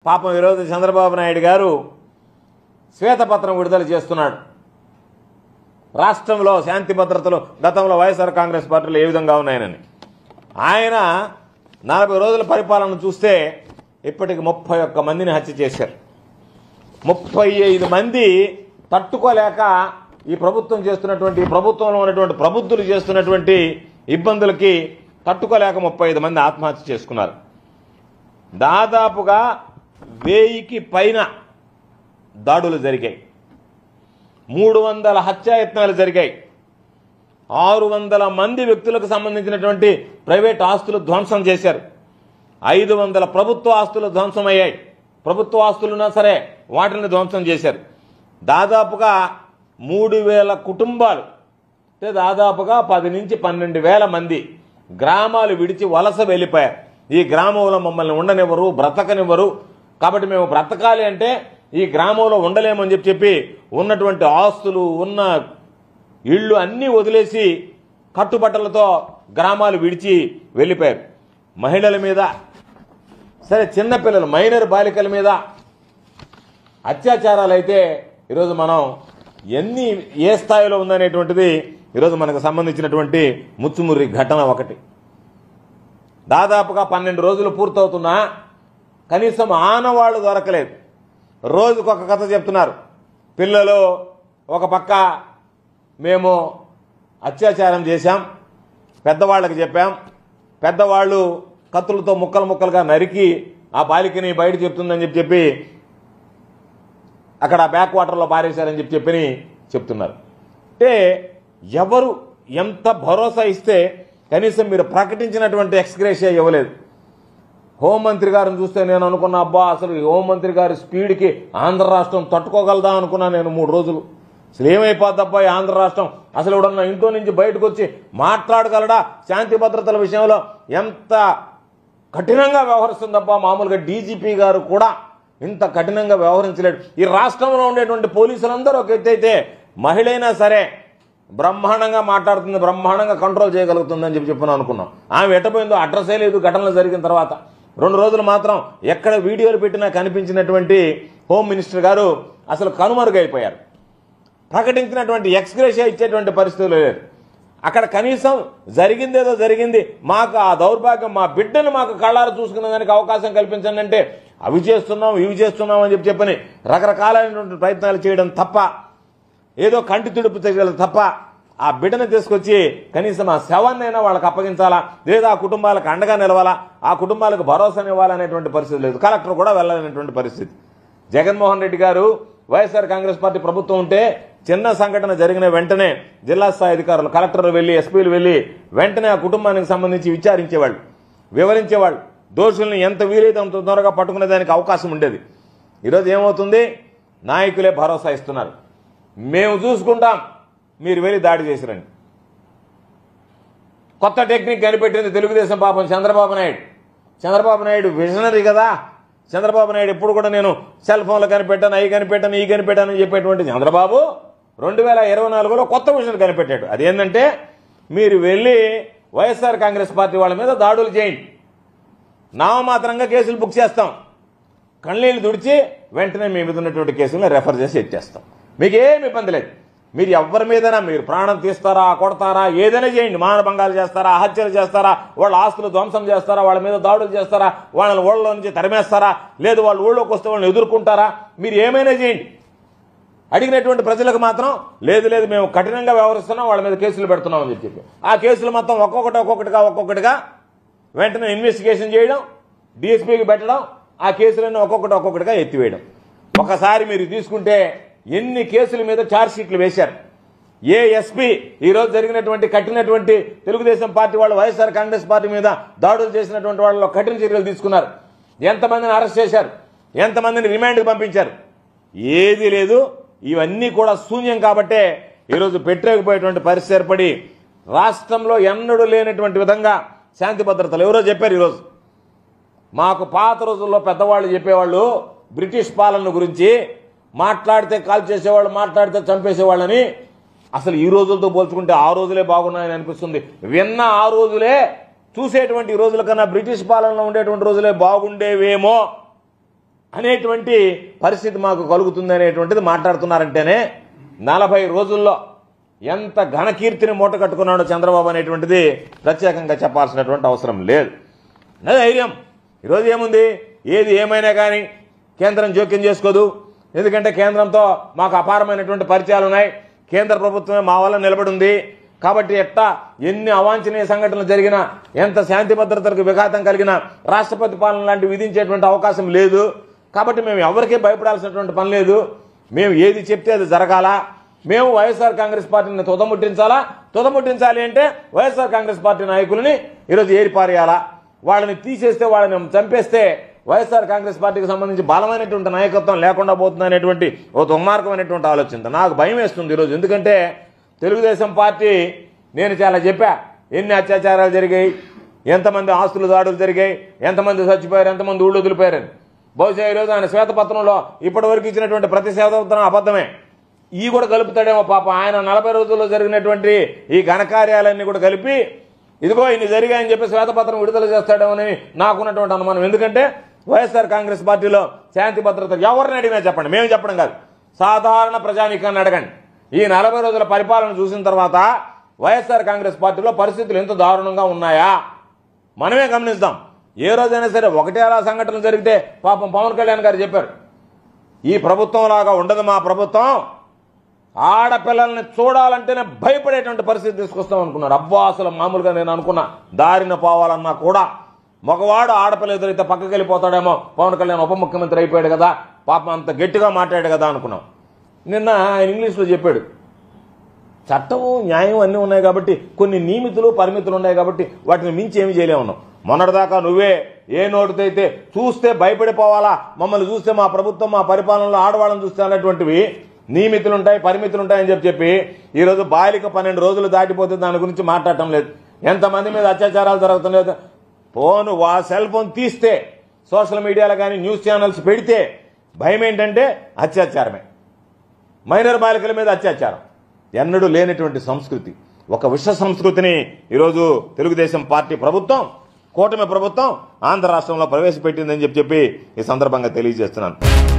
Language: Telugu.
పాపం ఈరోజు చంద్రబాబు నాయుడు గారు శ్వేతపత్రం విడుదల చేస్తున్నాడు రాష్ట్రంలో శాంతి భద్రతలు గతంలో వైఎస్ఆర్ కాంగ్రెస్ పార్టీలో ఏ విధంగా ఉన్నాయనని ఆయన నలభై రోజుల పరిపాలన చూస్తే ఇప్పటికి ముప్పై ఒక్క మందిని హత్య చేశారు ముప్పై ఐదు మంది తట్టుకోలేక ఈ ప్రభుత్వం చేస్తున్నటువంటి ఈ ప్రభుత్వంలో ఉన్నటువంటి ప్రబుద్ధులు చేస్తున్నటువంటి ఇబ్బందులకి తట్టుకోలేక ముప్పై ఐదు మంది ఆత్మహత్య చేసుకున్నారు దాదాపుగా వెయ్యికి పైన దాడులు జరిగాయి మూడు వందల హత్యాయత్నాలు జరిగాయి ఆరు వందల మంది వ్యక్తులకు సంబంధించినటువంటి ప్రైవేట్ ఆస్తులు ధ్వంసం చేశారు ఐదు వందల ప్రభుత్వ ఆస్తులు ధ్వంసమయ్యాయి ప్రభుత్వ ఆస్తులున్నా సరే వాటిని ధ్వంసం చేశారు దాదాపుగా మూడు వేల కుటుంబాలు అంటే దాదాపుగా పది నుంచి పన్నెండు వేల మంది గ్రామాలు విడిచి వలస వెళ్ళిపోయారు ఈ గ్రామంలో మమ్మల్ని ఉండనివ్వరు బ్రతకనివ్వరు కాబట్టి మేము బ్రతకాలి అంటే ఈ గ్రామంలో ఉండలేమని చెప్పి చెప్పి ఉన్నటువంటి ఆస్తులు ఉన్న ఇళ్ళు అన్నీ వదిలేసి కట్టుబట్టలతో గ్రామాలు విడిచి వెళ్ళిపోయారు మహిళల మీద సరే చిన్నపిల్లలు మైనర్ బాలికల మీద అత్యాచారాలు అయితే ఈరోజు మనం ఎన్ని ఏ స్థాయిలో ఉందనేటువంటిది ఈరోజు మనకు సంబంధించినటువంటి ముచ్చుముర్రి ఘటన ఒకటి దాదాపుగా పన్నెండు రోజులు పూర్తవుతున్నా కనీసం ఆనవాళ్లు దొరకలేదు రోజుకొక కథ చెప్తున్నారు పిల్లలు ఒక పక్క మేము అత్యాచారం చేశాం పెద్దవాళ్ళకి చెప్పాం పెద్దవాళ్ళు కత్తులతో ముక్కలు ముక్కలుగా నరికి ఆ బాలికని బయట చెప్తుందని చెప్పి చెప్పి అక్కడ బ్యాక్ వాటర్లో పారేశారని చెప్పి చెప్పని చెప్తున్నారు అంటే ఎవరు ఎంత భరోసా ఇస్తే కనీసం మీరు ప్రకటించినటువంటి ఎక్స్గ్రేషియా ఇవ్వలేదు హోంమంత్రి గారిని చూస్తే నేను అనుకున్నా అబ్బా అసలు ఈ హోంమంత్రి గారి స్పీడ్కి ఆంధ్ర రాష్ట్రం తట్టుకోగలదా అనుకున్నా నేను మూడు రోజులు అసలు ఏమైపోద్దబ్బా ఈ ఆంధ్ర రాష్ట్రం అసలు ఇవిడన్న ఇంట్లో నుంచి బయటకు వచ్చి మాట్లాడగలడా శాంతి భద్రతల విషయంలో ఎంత కఠినంగా వ్యవహరిస్తుందబ్బా మామూలుగా డీజీపీ గారు కూడా ఇంత కఠినంగా వ్యవహరించలేడు ఈ రాష్ట్రంలో ఉండేటువంటి పోలీసులందరూ ఒక ఎత్తు అయితే మహిళైనా సరే బ్రహ్మాండంగా మాట్లాడుతుంది బ్రహ్మాండంగా కంట్రోల్ చేయగలుగుతుందని చెప్పి చెప్పిన అనుకున్నాం ఆమె ఎట్టపోయిందో అడ్రస్సే లేదు ఘటనలు జరిగిన తర్వాత రెండు రోజులు మాత్రం ఎక్కడ వీడియోలు పెట్టినా కనిపించినటువంటి హోమ్ మినిస్టర్ గారు అసలు కనుమరుగైపోయారు ప్రకటించినటువంటి ఎక్స్గ్రేషియా ఇచ్చేటువంటి పరిస్థితులు లేదు అక్కడ కనీసం జరిగిందేదో జరిగింది మాకు ఆ దౌర్భాగ్యం మా బిడ్డను మాకు కళ్ళారు చూసుకునే దానికి అవకాశం కల్పించండి అంటే అవి చేస్తున్నాం ఇవి చేస్తున్నాం అని చెప్పి చెప్పని రకరకాలైనటువంటి ప్రయత్నాలు చేయడం తప్ప ఏదో కంటి తుడుపు చర్యలు తప్ప ఆ బిడ్డను తీసుకొచ్చి కనీసం ఆ శవాన్నైనా వాళ్ళకి అప్పగించాలా లేదా ఆ కుటుంబాలకు అండగా నిలవాలా ఆ కుటుంబాలకు భరోసానివ్వాలనేటువంటి పరిస్థితి లేదు కలెక్టర్ కూడా వెళ్ళాలనేటువంటి పరిస్థితి జగన్మోహన్ రెడ్డి గారు వైఎస్ఆర్ కాంగ్రెస్ పార్టీ ప్రభుత్వం ఉంటే చిన్న సంఘటన జరిగిన వెంటనే జిల్లా స్థాయి అధికారులు కలెక్టర్లు వెళ్లి ఎస్పీలు వెళ్లి వెంటనే ఆ కుటుంబానికి సంబంధించి విచారించేవాళ్ళు వివరించేవాళ్ళు దోషుల్ని ఎంత వీలైతే అంత త్వరగా పట్టుకునే దానికి అవకాశం ఉండేది ఈరోజు ఏమవుతుంది నాయకులే భరోసా ఇస్తున్నారు మేము చూసుకుంటాం మీరు వెళ్ళి దాడి చేసిరండి కొత్త టెక్నిక్ కనిపెట్టింది తెలుగుదేశం పాపం చంద్రబాబు నాయుడు చంద్రబాబు నాయుడు విజనరీ కదా చంద్రబాబు నాయుడు ఎప్పుడు కూడా నేను సెల్ ఫోన్లో కనిపెట్టాను అవి కనిపెట్టాను ఈ కనిపెట్టాను అని చెప్పేటువంటి చంద్రబాబు రెండు వేల ఇరవై నాలుగులో కొత్త విషయం కనిపెట్టాడు అదేంటంటే మీరు వెళ్ళి వైఎస్ఆర్ కాంగ్రెస్ పార్టీ వాళ్ళ మీద దాడులు చేయండి నామమాత్రంగా కేసులు బుక్ చేస్తాం కళ్ళనీళ్ళు తుడిచి వెంటనే మీ మీద ఉన్నటువంటి కేసులను రెఫర్ చేసి ఎత్తేస్తాం మీకు ఏమి ఇబ్బంది లేదు మీరు ఎవరి మీదైనా మీరు ప్రాణం తీస్తారా కొడతారా ఏదైనా చేయండి మానభంగాలు చేస్తారా హత్యలు చేస్తారా వాళ్ళ ఆస్తులు ధ్వంసం చేస్తారా వాళ్ళ మీద దాడులు చేస్తారా వాళ్ళని ఊళ్ళో నుంచి తరిమేస్తారా లేదు వాళ్ళు ఊళ్ళోకి వస్తే వాళ్ళని ఎదుర్కొంటారా మీరు ఏమైనా చేయండి అడిగినటువంటి ప్రజలకు మాత్రం లేదు లేదు మేము కఠినంగా వ్యవహరిస్తున్నాం వాళ్ళ మీద కేసులు పెడుతున్నాం అని చెప్పి ఆ కేసులు మొత్తం ఒక్కొక్కటి ఒక్కొక్కటిగా ఒక్కొక్కటిగా వెంటనే ఇన్వెస్టిగేషన్ చేయడం డిఎస్పీకి పెట్టడం ఆ కేసులన్నీ ఒక్కొక్కటి ఒక్కొక్కటిగా ఎత్తివేయడం ఒకసారి మీరు తీసుకుంటే ఎన్ని కేసుల మీద ఛార్జ్ షీట్లు వేశారు ఏ ఎస్పీ ఈ రోజు జరిగినటువంటి కట్టినటువంటి తెలుగుదేశం పార్టీ వాళ్ళు వైఎస్ఆర్ కాంగ్రెస్ పార్టీ మీద దాడులు చేసినటువంటి వాళ్ళలో కఠిన చర్యలు తీసుకున్నారు ఎంతమందిని అరెస్ట్ చేశారు ఎంతమందిని రిమాండ్కి పంపించారు ఏది లేదు ఇవన్నీ కూడా శూన్యం కాబట్టే ఈరోజు పెట్టలేకపోయేటువంటి పరిస్థితి ఏర్పడి రాష్ట్రంలో ఎన్నడూ లేనటువంటి విధంగా శాంతి భద్రతలు ఎవరో చెప్పారు ఈరోజు మాకు పాత రోజుల్లో పెద్దవాళ్ళు చెప్పేవాళ్ళు బ్రిటిష్ పాలన గురించి మాట్లాడితే కాల్ చేసేవాళ్ళు మాట్లాడితే చంపేసేవాళ్ళని అసలు ఈ రోజులతో పోల్చుకుంటే ఆ రోజులే బాగున్నాయని అనిపిస్తుంది విన్న ఆ రోజులే చూసేటువంటి ఈ రోజుల కన్నా బ్రిటిష్ పాలనలో ఉండేటువంటి రోజులే బాగుండేవేమో అనేటువంటి పరిస్థితి మాకు కలుగుతుంది అనేటువంటిది మాట్లాడుతున్నారంటేనే నలభై రోజుల్లో ఎంత ఘనకీర్తిని మూట కట్టుకున్నాడో చంద్రబాబు అనేటువంటిది ప్రత్యేకంగా చెప్పాల్సినటువంటి అవసరం లేదు అదే ధైర్యం ఈరోజు ఏముంది ఏది ఏమైనా కానీ కేంద్రం జోక్యం చేసుకోదు ఎందుకంటే కేంద్రంతో మాకు అపారమైనటువంటి పరిచయాలు ఉన్నాయి కేంద్ర ప్రభుత్వమే మా వల్ల నిలబడి ఉంది కాబట్టి ఎట్టా ఎన్ని అవాంఛనీయ సంఘటనలు జరిగినా ఎంత శాంతి భద్రతలకు విఘాతం కలిగినా రాష్ట్రపతి పాలన లాంటివి విధించేటువంటి అవకాశం లేదు కాబట్టి మేము ఎవరికీ భయపడాల్సినటువంటి పని లేదు మేము ఏది చెప్తే అది జరగాలా మేము వైఎస్ఆర్ కాంగ్రెస్ పార్టీని తుదముట్టించాలా తుదముట్టించాలి అంటే వైఎస్ఆర్ కాంగ్రెస్ పార్టీ నాయకులని ఈరోజు ఏరిపారేయాలా వాళ్ళని తీసేస్తే వాళ్ళని చంపేస్తే వైఎస్ఆర్ కాంగ్రెస్ పార్టీకి సంబంధించి బలమైనటువంటి నాయకత్వం లేకుండా పోతుంది అనేటువంటి ఒక దుర్మార్గమైనటువంటి ఆలోచన నాకు భయం వేస్తుంది ఈరోజు ఎందుకంటే తెలుగుదేశం పార్టీ నేను చాలా చెప్పా ఎన్ని అత్యాచారాలు జరిగాయి ఎంతమంది ఆస్తులు దాడులు జరిగాయి ఎంతమంది చచ్చిపోయారు ఎంతమంది ఊళ్ళు వదిలిపోయారని బహుశా ఈరోజు ఆయన శ్వేతపత్రంలో ఇప్పటి వరకు ఇచ్చినటువంటి ప్రతి శ్వేతపత్రం అబద్ధమే ఈ కూడా కలుపుతాడేమో పాప ఆయన నలభై రోజుల్లో జరిగినటువంటి ఈ ఘనకార్యాలన్నీ కూడా కలిపి ఇదిగో ఇన్ని జరిగాయని చెప్పి శ్వేతపత్రం విడుదల చేస్తాడేమని నాకున్నటువంటి అనుమానం ఎందుకంటే వైఎస్ఆర్ కాంగ్రెస్ పార్టీలో శాంతి భద్రత ఎవరిని అడిగినా చెప్పండి మేము చెప్పడం కాదు సాధారణ ప్రజానీకాన్ని అడగండి ఈ నలభై రోజుల పరిపాలన చూసిన తర్వాత వైఎస్ఆర్ కాంగ్రెస్ పార్టీలో పరిస్థితులు ఎంత దారుణంగా ఉన్నాయా మనమే గమనిస్తాం ఏ రోజైనా సరే ఒకటే అలా సంఘటనలు జరిగితే పాపం పవన్ కళ్యాణ్ గారు చెప్పారు ఈ ప్రభుత్వం లాగా ఉండదు మా ప్రభుత్వం ఆడపిల్లల్ని చూడాలంటేనే భయపడేటువంటి పరిస్థితి తీసుకొస్తాం అనుకున్నారు అబ్బా అసలు మామూలుగా నేను అనుకున్నా దారిన పోవాలన్నా కూడా మగవాడు ఆడపిల్ల ఎదురైతే పక్కకి వెళ్ళిపోతాడేమో పవన్ కళ్యాణ్ ఉప ముఖ్యమంత్రి అయిపోయాడు కదా పాపం అంత గట్టిగా మాట్లాడాడు కదా అనుకున్నాం నిన్న ఆయన ఇంగ్లీష్లో చెప్పాడు చట్టము న్యాయం అన్నీ ఉన్నాయి కాబట్టి కొన్ని నియమితులు పరిమితులు ఉన్నాయి కాబట్టి వాటిని మించి ఏమి చేయలేమున్నాం మొన్నటిదాకా నువ్వే ఏ నోటితో అయితే చూస్తే భయపడిపోవాలా మమ్మల్ని చూస్తే మా ప్రభుత్వం మా పరిపాలనలో ఆడవాళ్ళని చూస్తే అన్నటువంటివి నియమితులు ఉంటాయి పరిమితులు ఉంటాయని చెప్పి చెప్పి ఈరోజు బాలిక పన్నెండు రోజులు దాటిపోతే దాని గురించి మాట్లాడటం లేదు ఎంతమంది మీద అత్యాచారాలు జరుగుతున్నాయి ఫోన్ వా సెల్ ఫోన్ తీస్తే సోషల్ మీడియాలో కానీ న్యూస్ ఛానల్స్ పెడితే భయం ఏంటంటే అత్యాచారమే మైనర్ బాలికల మీద అత్యాచారం ఎన్నడూ లేనటువంటి సంస్కృతి ఒక విశ్వ సంస్కృతిని ఈరోజు తెలుగుదేశం పార్టీ ప్రభుత్వం కూటమి ప్రభుత్వం ఆంధ్ర రాష్ట్రంలో ప్రవేశపెట్టిందని చెప్పి చెప్పి ఈ సందర్భంగా తెలియజేస్తున్నాను